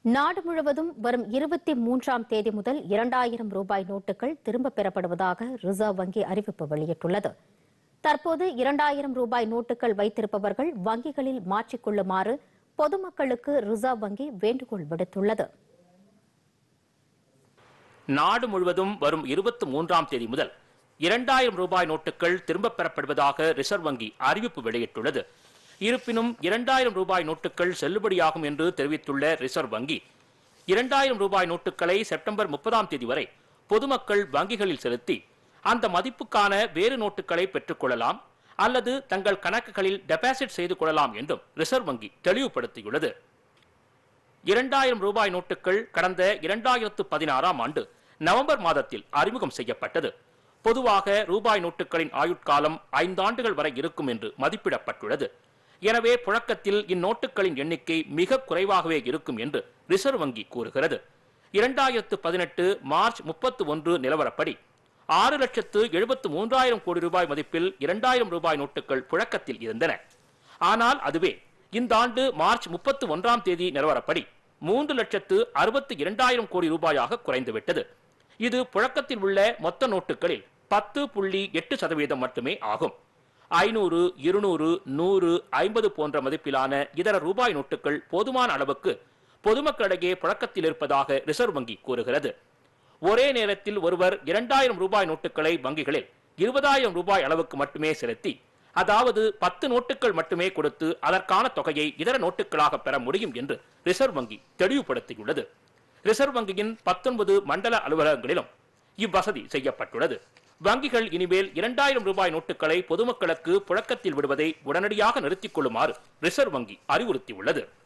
நாடு முழுவதும் வரும் இருபத்தி மூன்றாம் தேதி முதல் இரண்டாயிரம் ரூபாய் நோட்டுகள் திரும்பப் பெறப்படுவதாக ரிசர்வ் வங்கி அறிவிப்பு வெளியிட்டுள்ளது தற்போது இரண்டாயிரம் ரூபாய் நோட்டுகள் வைத்திருப்பவர்கள் வங்கிகளில் மாற்றிக்கொள்ளுமாறு பொதுமக்களுக்கு ரிசர்வ் வங்கி வேண்டுகோள் விடுத்துள்ளது நாடு முழுவதும் வரும் இருபத்தி மூன்றாம் தேதி முதல் இரண்டாயிரம் ரூபாய் நோட்டுகள் திரும்பப் பெறப்படுவதாக ரிசர்வ் வங்கி அறிவிப்பு வெளியிட்டுள்ளது இருப்பினும் இரண்டாயிரம் ரூபாய் நோட்டுகள் செல்லுபடியாகும் என்று தெரிவித்துள்ள ரிசர்வ் வங்கி இரண்டாயிரம் ரூபாய் நோட்டுகளை செப்டம்பர் முப்பதாம் தேதி வரை பொதுமக்கள் வங்கிகளில் செலுத்தி அந்த மதிப்புக்கான வேறு நோட்டுகளை பெற்றுக்கொள்ளலாம் அல்லது தங்கள் கணக்குகளில் டெபாசிட் செய்து கொள்ளலாம் என்றும் ரிசர்வ் வங்கி தெளிவுபடுத்தியுள்ளது இரண்டாயிரம் ரூபாய் நோட்டுகள் கடந்த இரண்டாயிரத்து பதினாறாம் ஆண்டு நவம்பர் மாதத்தில் அறிமுகம் செய்யப்பட்டது பொதுவாக ரூபாய் நோட்டுகளின் ஆயுட்காலம் ஐந்தாண்டுகள் வரை இருக்கும் என்று மதிப்பிடப்பட்டுள்ளது எனவே புழக்கத்தில் இந்நோட்டுகளின் எண்ணிக்கை மிக குறைவாகவே இருக்கும் என்று ரிசர்வ் வங்கி கூறுகிறது இரண்டாயிரத்து பதினெட்டு மார்ச் முப்பத்து ஒன்று நிலவரப்படி ஆறு லட்சத்து எழுபத்து மூன்றாயிரம் கோடி ரூபாய் மதிப்பில் இரண்டாயிரம் ரூபாய் நோட்டுகள் புழக்கத்தில் இருந்தன ஆனால் அதுவே இந்த ஆண்டு மார்ச் முப்பத்து ஒன்றாம் தேதி நிலவரப்படி மூன்று லட்சத்து அறுபத்தி இரண்டாயிரம் கோடி ரூபாயாக குறைந்துவிட்டது இது புழக்கத்தில் உள்ள மொத்த நோட்டுகளில் பத்து புள்ளி எட்டு சதவீதம் மட்டுமே ஆகும் ஐநூறு இருநூறு நூறு ஐம்பது போன்ற மதிப்பிலான இதர ரூபாய் நோட்டுகள் போதுமான அளவுக்கு பொதுமக்களிடையே புழக்கத்தில் இருப்பதாக ரிசர்வ் வங்கி கூறுகிறது ஒரே நேரத்தில் ஒருவர் இரண்டாயிரம் ரூபாய் நோட்டுகளை வங்கிகளில் இருபதாயிரம் ரூபாய் அளவுக்கு மட்டுமே செலுத்தி அதாவது பத்து நோட்டுகள் மட்டுமே கொடுத்து அதற்கான தொகையை இதர நோட்டுகளாக பெற முடியும் என்று ரிசர்வ் வங்கி தெளிவுபடுத்தியுள்ளது ரிசர்வ் வங்கியின் பத்தொன்பது மண்டல அலுவலகங்களிலும் இவ்வசதி செய்யப்பட்டுள்ளது வங்கிகள் இனிமேல் இரண்டாயிரம் ரூபாய் நோட்டுகளை பொதுமக்களுக்கு புழக்கத்தில் விடுவதை உடனடியாக நிறுத்திக் கொள்ளுமாறு ரிசர்வ் வங்கி அறிவுறுத்தியுள்ளது